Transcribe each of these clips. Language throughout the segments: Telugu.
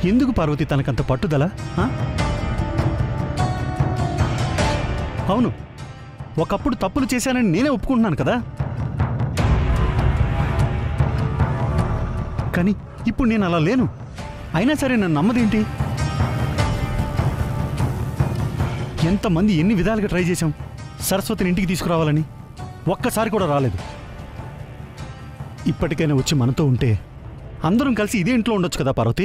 ఎందుకు పార్వతి తనకంత పట్టుదల ఆ? అవును ఒకప్పుడు తప్పులు చేశానని నేనే ఒప్పుకుంటున్నాను కదా కానీ ఇప్పుడు నేను అలా లేను అయినా సరే నన్ను నమ్మదేంటి ఎంతమంది ఎన్ని విధాలుగా ట్రై చేశాం సరస్వతిని ఇంటికి తీసుకురావాలని ఒక్కసారి కూడా రాలేదు ఇప్పటికైనా వచ్చి మనతో ఉంటే అందరం కలిసి ఇదే ఇంట్లో ఉండొచ్చు కదా పార్వతి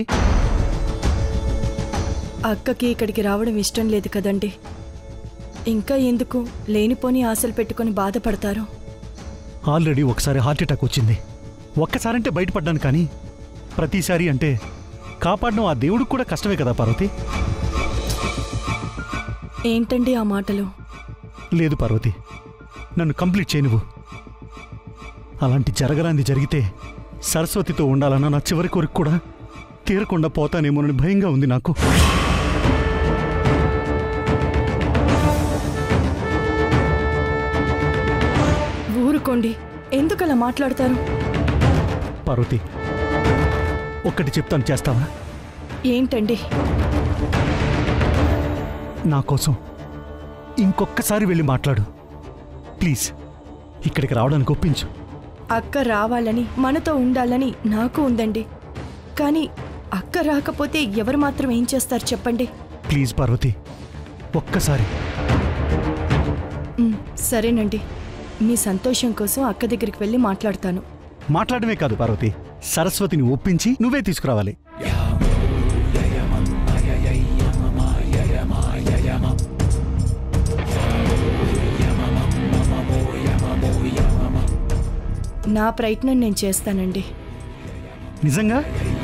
అక్కకి ఇక్కడికి రావడం ఇష్టం లేదు కదండి ఇంకా ఎందుకు లేనిపోని ఆశలు పెట్టుకొని బాధపడతారు ఆల్రెడీ ఒకసారి హార్ట్ అటాక్ వచ్చింది ఒక్కసారంటే బయటపడ్డాను కానీ ప్రతిసారి అంటే కాపాడడం ఆ దేవుడికి కూడా కష్టమే కదా పార్వతి ఏంటండి ఆ మాటలు లేదు పార్వతి నన్ను కంప్లీట్ చేయనువు అలాంటి జరగరాంది జరిగితే సరస్వతితో ఉండాలన్న నా చివరి కోరిక కూడా తీరకుండా పోతానేమోనని భయంగా ఉంది నాకు ఊరుకోండి ఎందుకలా మాట్లాడతారు పార్వతి ఒక్కటి చెప్తాను చేస్తావా ఏంటండి నా కోసం ఇంకొక్కసారి వెళ్ళి మాట్లాడు ప్లీజ్ ఇక్కడికి రావడానికి ఒప్పించు అక్క రావాలని మనతో ఉండాలని నాకు ఉందండి కానీ అక్క రాకపోతే ఎవరు మాత్రం ఏం చేస్తారు చెప్పండి ప్లీజ్ పార్వతి ఒక్కసారి ఉమ్, సరేనండి మీ సంతోషం కోసం అక్క దగ్గరికి వెళ్ళి మాట్లాడతాను మాట్లాడమే కాదు పార్వతి సరస్వతిని ఒప్పించి నువ్వే తీసుకురావాలి నా ప్రయత్నం నేను చేస్తానండి నిజంగా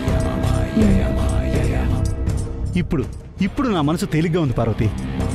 ఇప్పుడు ఇప్పుడు నా మనసు తేలిగ్గా ఉంది పార్వతి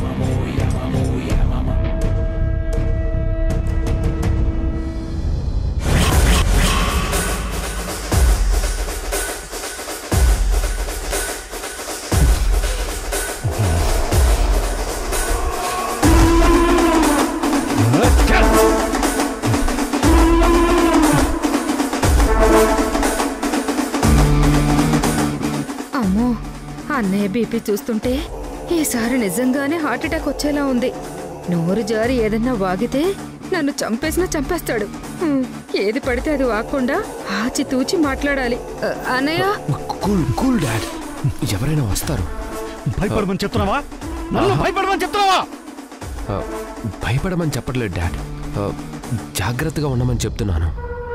అమ్మో అన్నయ్య బీపీ చూస్తుంటే ఈసారి నిజంగానే హార్ట్ అటాక్ వచ్చేలా ఉంది నోరు జారి ఏదన్నా వాగితే నన్ను చంపేసినా చంపేస్తాడు హ్మ్, ఏది పడితే అది వాగకుండా ఆచి తూచి మాట్లాడాలి అ, అన్నయ్య కూల్ కూల్ డాడ్ ఎవరైనా వస్తారు భయపడమని చెప్తున్నావా నన్ను భయపడమని చెప్తున్నావా ఆ, భయపడమని చెప్పట్లేదు డాడ్ ఆ, జాగ్రత్తగా ఉండమని చెప్తున్నాను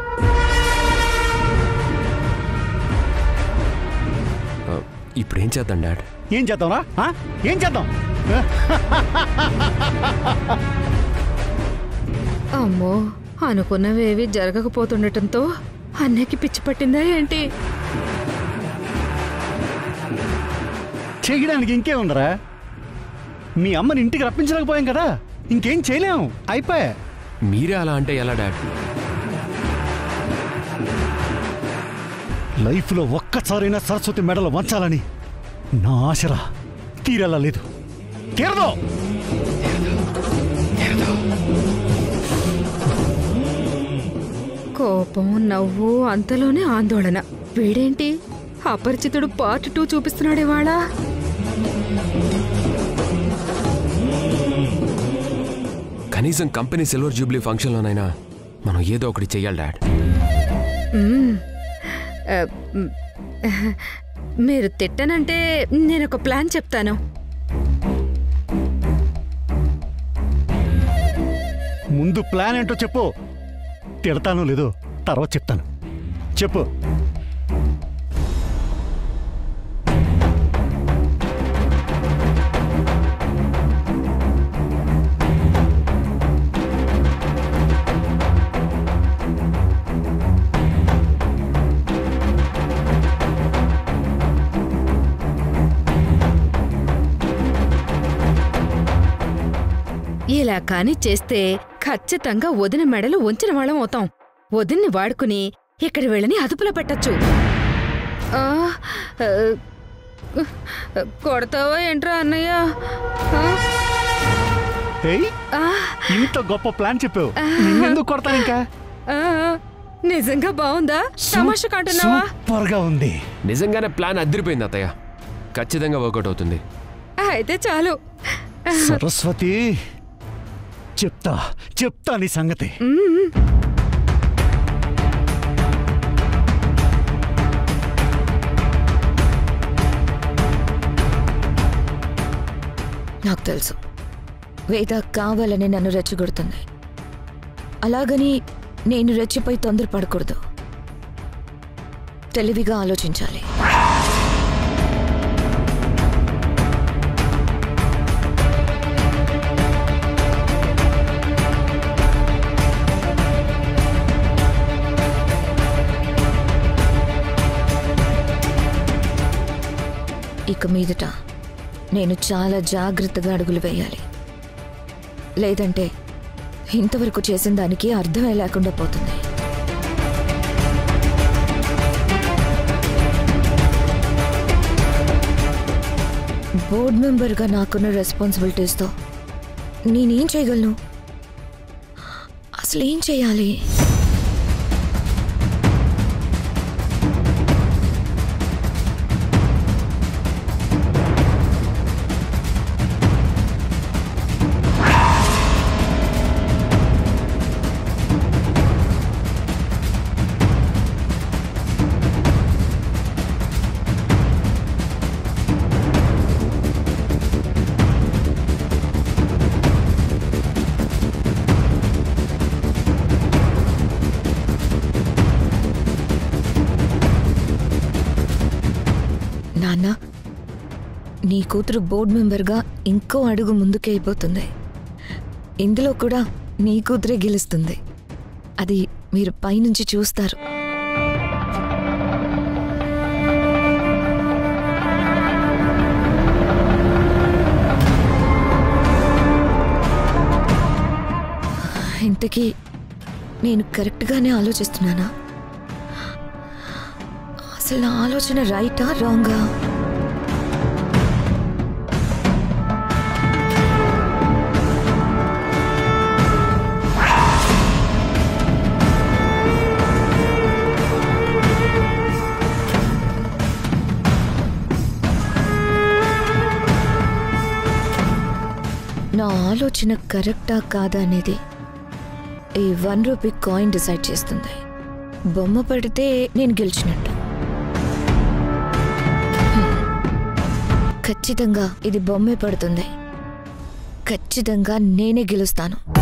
ఆ, ఇప్పుడు ఏం చేద్దాం డాడ్ ఏం చేద్దాంరా ఆ? ఏం చేద్దాం అమ్మో అనుకున్నవేవి జరగకపోతుండటంతో అన్నయ్యకి పిచ్చి పట్టిందా ఏంటి చేయడానికి ఇంకే ఉందరా మీ అమ్మని ఇంటికి రప్పించలేకపోయాం కదా ఇంకేం చేయలేం అయిపోయా మీరే అలా అంటే ఎలా డాడ్ లైఫ్లో ఒక్కసారైనా సరస్వతి మెడలో వంచాలని నా ఆశరా తీరేలా లేదు తీరదు కోపం నవ్వు అంతలోనే ఆందోళన వీడేంటి అపరిచితుడు పార్ట్ టూ చూపిస్తున్నాడేవాళా కనీసం కంపెనీ సిల్వర్ జూబ్లీ ఫంక్షన్లోనైనా మనం ఏదో ఒకటి చెయ్యాలి డాడ్ మ్మ్. ఆ, మ్, మీరు తిట్టనంటే నేను ఒక ప్లాన్ చెప్తాను ముందు ప్లాన్ ఏంటో చెప్పు తిడతానో లేదో తర్వాత చెప్తాను చెప్పు ఇలా కాని చేస్తే ఖచ్చితంగా వదిన మెడలు వంచిన వాళ్ళం అవుతాం వదిన్ని వాడుకుని ఇక్కడి వెళ్ళని అదుపులో పెట్టచ్చు ఆ, ఆ, కొడతావా ఏంట్రా అన్నయ్య ఆ, ఏయ్ ఆ, ఇంత గొప్ప ప్లాన్ చెప్పావు నిన్నెందుకు కొడతాను ఇంకా ఆ, నిజంగా బాగుందా తమాషకు అంటున్నావా సూపర్ గా ఉంది నిజంగానే ప్లాన్ అదిరిపోయింది అత్తయ్య ఖచ్చితంగా వర్కౌట్ అవుతుంది అయితే చాలు సరస్వతి చెప్తా చెప్తా నీ సంగతి నాకు తెలుసు వేద కావాలని నన్ను రెచ్చగొడుతుంది అలాగని నేను రెచ్చిపోయి తొందరపడకూడదు తెలివిగా ఆలోచించాలి ఇక మీదట నేను చాలా జాగ్రత్తగా అడుగులు వేయాలి లేదంటే ఇంతవరకు చేసిన దానికి అర్థమే లేకుండా పోతుంది బోర్డ్ మెంబర్గా నాకున్న రెస్పాన్సిబిలిటీస్తో నేనేం చేయగలను అసలు ఏం చేయాలి నాన్న నీ కూతురు బోర్డు మెంబర్గా ఇంకో అడుగు ముందుకు అయిపోతుంది ఇందులో కూడా నీ కూతురే గెలుస్తుంది అది మీరు పైనుంచి చూస్తారు ఇంతకీ నేను కరెక్ట్గానే ఆలోచిస్తున్నానా అసలు నా ఆలోచన రైటా రాంగా నా ఆలోచన కరెక్టా కాదా అనేది ఈ వన్ రూపీ కాయిన్ డిసైడ్ చేస్తుంది బొమ్మ పడితే నేను గెలిచినట్టు హ్మ్. ఖచ్చితంగా ఇది బొమ్మే పడుతుంది ఖచ్చితంగా నేనే గెలుస్తాను